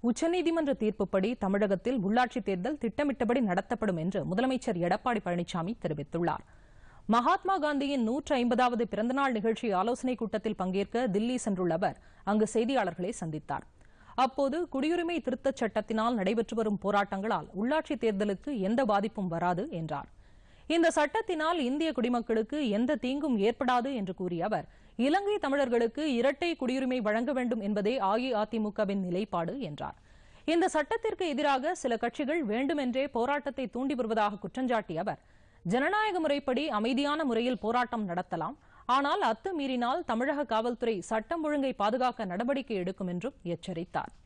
உச்சநீதிமன்ற தீர்ப்புப்படி தமிழகத்தில் உள்ளாட்சித் தேர்தல் திட்டமிட்டபடி நடத்தப்படும் என்று முதலமைச்சர் எடப்பாடி பழனிசாமி தெரிவித்துள்ளார் மகாத்மா காந்தியின் நூற்று ஐம்பதாவது பிறந்தநாள் நிகழ்ச்சி ஆலோசனைக் கூட்டத்தில் பங்கேற்க தில்லி சென்றுள்ள அவர் அங்கு செய்தியாளர்களை சந்தித்தார் அப்போது குடியுரிமை திருத்தச் சட்டத்தினால் நடைபெற்று வரும் போராட்டங்களால் உள்ளாட்சித் தேர்தலுக்கு எந்த பாதிப்பும் வராது என்றார் இந்த சட்டத்தினால் இந்திய குடிமக்களுக்கு எந்த தீங்கும் ஏற்படாது என்று கூறிய அவர் இலங்கை தமிழர்களுக்கு இரட்டை குடியுரிமை வழங்க வேண்டும் என்பதே அஇஅதிமுகவின் நிலைப்பாடு என்றார் இந்த சட்டத்திற்கு எதிராக சில கட்சிகள் வேண்டுமென்றே போராட்டத்தை தூண்டி வருவதாக குற்றஞ்சாட்டிய அவர் ஜனநாயக முறைப்படி அமைதியான முறையில் போராட்டம் நடத்தலாம் ஆனால் அத்துமீறினால் தமிழக காவல்துறை சட்டம் ஒழுங்கை பாதுகாக்க நடவடிக்கை எடுக்கும் என்றும் எச்சரித்தார்